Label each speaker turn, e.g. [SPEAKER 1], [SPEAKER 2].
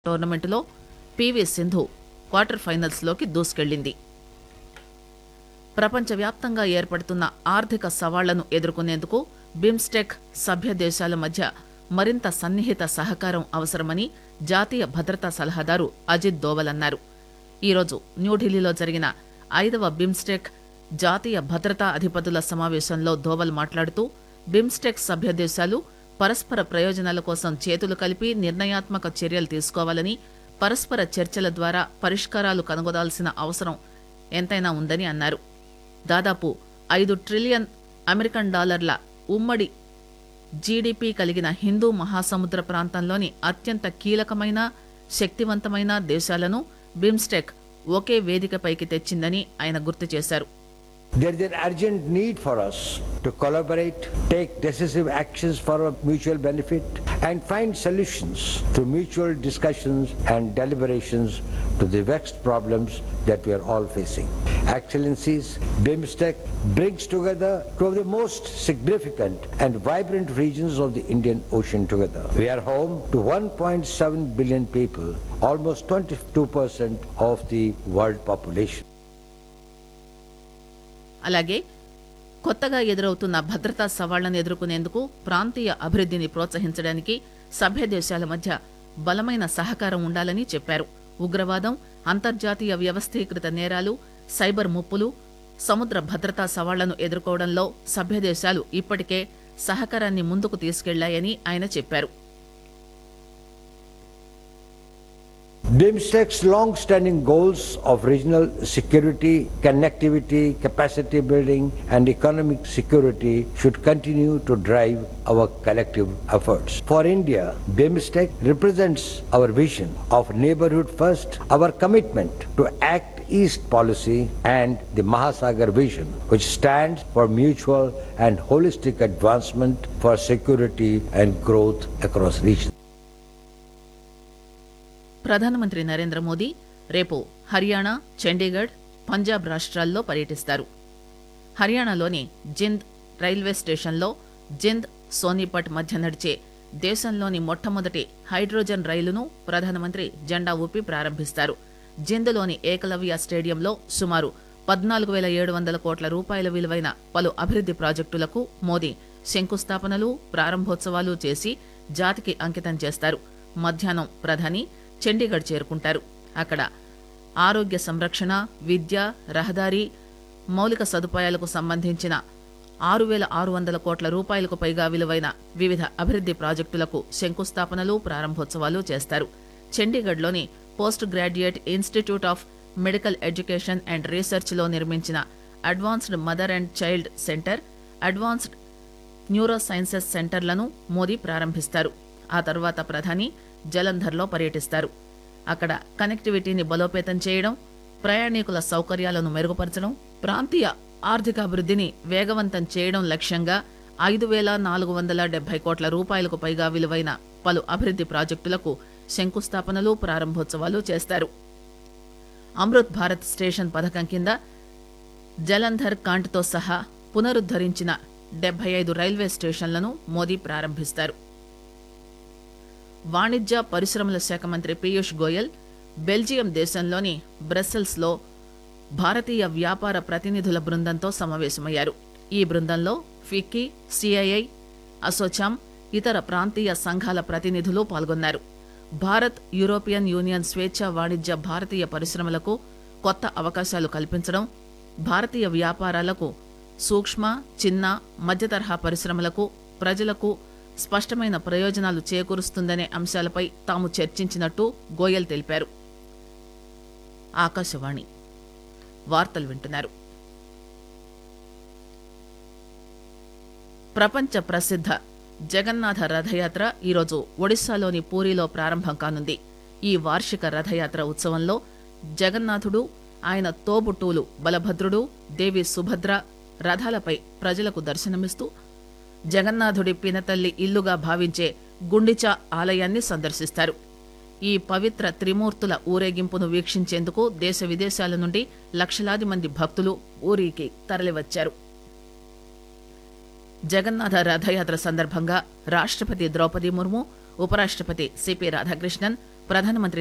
[SPEAKER 1] టోర్నమెంటులో PV Sindhu quarter ఫైనల్స్లోకి దూసుకెళ్లింది ప్రపంచవ్యాప్తంగా ఏర్పడుతున్న ఆర్థిక సవాళ్లను ఎదుర్కొనేందుకు బిమ్స్టెక్ సభ్య దేశాల మధ్య మరింత సన్నిహిత సహకారం అవసరమని జాతీయ భద్రతా సలహాదారు అజిత్ దోవల్ అన్నారు ఈరోజు న్యూఢిల్లీలో జరిగిన ఐదవ బిమ్స్టెక్ జాతీయ భద్రతా అధిపతుల సమావేశంలో దోవల్ మాట్లాడుతూ బిమ్స్టెక్ సభ్య దేశాలు పరస్పర ప్రయోజనాల కోసం చేతులు కలిపి నిర్ణయాత్మక చర్యలు తీసుకోవాలని పరస్పర చర్చల ద్వారా పరిష్కారాలు కనుగొనాల్సిన అవసరం ఎంతైనా ఉందని అన్నారు దాదాపు ఐదు ట్రిలియన్ అమెరికన్ డాలర్ల ఉమ్మడి జీడీపీ కలిగిన హిందూ మహాసముద్ర ప్రాంతంలోని అత్యంత కీలకమైన శక్తివంతమైన దేశాలను బిమ్స్టెక్ ఒకే వేదికపైకి తెచ్చిందని ఆయన గుర్తు చేశారు
[SPEAKER 2] There is an urgent need for us to collaborate, take decisive actions for our mutual benefit, and find solutions through mutual discussions and deliberations to the vexed problems that we are all facing. Excellencies, BIMSTEC brings together two of the most significant and vibrant regions of the Indian Ocean together. We are home to 1.7 billion people, almost 22% of the world population.
[SPEAKER 1] అలాగే కొత్తగా ఎదురవుతున్న భద్రతా సవాళ్లను ఎదుర్కొనేందుకు ప్రాంతీయ అభివృద్ధిని ప్రోత్సహించడానికి సభ్య దేశాల మధ్య బలమైన సహకారం ఉండాలని చెప్పారు ఉగ్రవాదం అంతర్జాతీయ వ్యవస్థీకృత నేరాలు సైబర్ ముప్పులు సముద్ర భద్రతా సవాళ్లను ఎదుర్కోవడంలో సభ్య దేశాలు ఇప్పటికే సహకారాన్ని ముందుకు తీసుకెళ్లాయని ఆయన చెప్పారు
[SPEAKER 2] BIMSTEC's long-standing goals of regional security, connectivity, capacity building and economic security should continue to drive our collective efforts. For India, BIMSTEC represents our vision of neighborhood first, our commitment to act East policy and the Mahasagar vision, which stands for mutual and holistic advancement for security and growth across regions.
[SPEAKER 1] ప్రధానమంత్రి నరేంద్ర మోదీ రేపు హర్యానా చండీగఢ్ పంజాబ్ రాష్ట్రాల్లో పర్యటిస్తారు హర్యానాలోని Jind railway స్టేషన్లో జింద్ సోనీపట్ మధ్య నడిచే దేశంలోని మొట్టమొదటి హైడ్రోజన్ రైలును ప్రధానమంత్రి జెండా ఊపి ప్రారంభిస్తారు జింద్లోని ఏకలవ్య స్టేడియంలో సుమారు పద్నాలుగు వేల ఏడు వందల కోట్ల రూపాయల విలువైన పలు అభివృద్ది ప్రాజెక్టులకు మోదీ శంకుస్థాపనలు ప్రారంభోత్సవాలు చేసి జాతికి అంకితం చేస్తారు మధ్యాహ్నం ప్రధాని చండీగఢ్ చేరుకుంటారు అక్కడ ఆరోగ్య సంరక్షణ విద్య రహదారి మౌలిక సదుపాయాలకు సంబంధించిన ఆరు వేల ఆరు వందల కోట్ల రూపాయలకు పైగా విలువైన వివిధ అభివృద్ది ప్రాజెక్టులకు శంకుస్థాపనలు ప్రారంభోత్సవాలు చేస్తారు చండీగఢ్లోని post graduate institute of medical education and రీసెర్చ్లో నిర్మించిన advanced mother and child centre advanced neuro sciences సెంటర్లను మోదీ ప్రారంభిస్తారు ఆ తర్వాత ప్రధాని జలంధర్లో పర్యటిస్తారు అక్కడ కనెక్టివిటీని బలోపేతం చేయడం ప్రయాణికుల సౌకర్యాలను మెరుగుపరచడం ప్రాంతీయ ఆర్థికాభివృద్ధిని వేగవంతం చేయడం లక్ష్యంగా ఐదు వేల నాలుగు వందల డెబ్బై కోట్ల రూపాయలకు పైగా విలువైన పలు అభివృద్ది ప్రాజెక్టులకు శంకుస్థాపనలు ప్రారంభోత్సవాలు చేస్తారు అమృత్ భారత్ స్టేషన్ పథకం కింద జలంధర్ కాంట్తో సహా పునరుద్ధరించిన డెబ్బై ఐదు రైల్వే స్టేషన్లను మోదీ ప్రారంభిస్తారు వాణిజ్య పరిశ్రమల శాఖ మంత్రి పీయూష్ గోయల్ బెల్జియం దేశంలోని బ్రస్సెల్స్లో భారతీయ వ్యాపార ప్రతినిధుల బృందంతో సమావేశమయ్యారు ఈ బృందంలో ఫిక్కీ సిఐఐ అసోచామ్ ఇతర ప్రాంతీయ సంఘాల ప్రతినిధులు పాల్గొన్నారు భారత్ యూరోపియన్ యూనియన్ స్వేచ్ఛ వాణిజ్య భారతీయ పరిశ్రమలకు కొత్త అవకాశాలు కల్పించడం భారతీయ వ్యాపారాలకు సూక్ష్మ చిన్న మధ్యతరహా పరిశ్రమలకు ప్రజలకు స్పష్టమైన ప్రయోజనాలు చేకూరుస్తుందనే అంశాలపై తాము చర్చించినట్టు గోయల్ తెలిపారు ఆకాశవాణి వార్తలు వింటున్నారు ప్రపంచ ప్రసిద్ధ జగన్నాథ రథయాత్ర ఈరోజు ఒడిశాలోని పూరిలో ప్రారంభం కానుంది ఈ వార్షిక రథయాత్ర ఉత్సవంలో జగన్నాథుడు ఆయన తోబుట్టువులు బలభద్రుడు దేవి సుభద్ర రథాలపై ప్రజలకు దర్శనమిస్తూ జగన్నాథుడి పినతల్లి ఇల్లుగా భావించే గుండిచా ఆలయాన్ని సందర్శిస్తారు ఈ పవిత్ర త్రిమూర్తుల ఊరేగింపును వీక్షించేందుకు దేశ విదేశాల నుండి లక్షలాది మంది భక్తులు ఊరికి తరలివచ్చారు జగన్నాథ రథయాత్ర సందర్భంగా రాష్ట్రపతి ద్రౌపది ముర్ము ఉపరాష్ట్రపతి సిపి రాధాకృష్ణన్ ప్రధానమంత్రి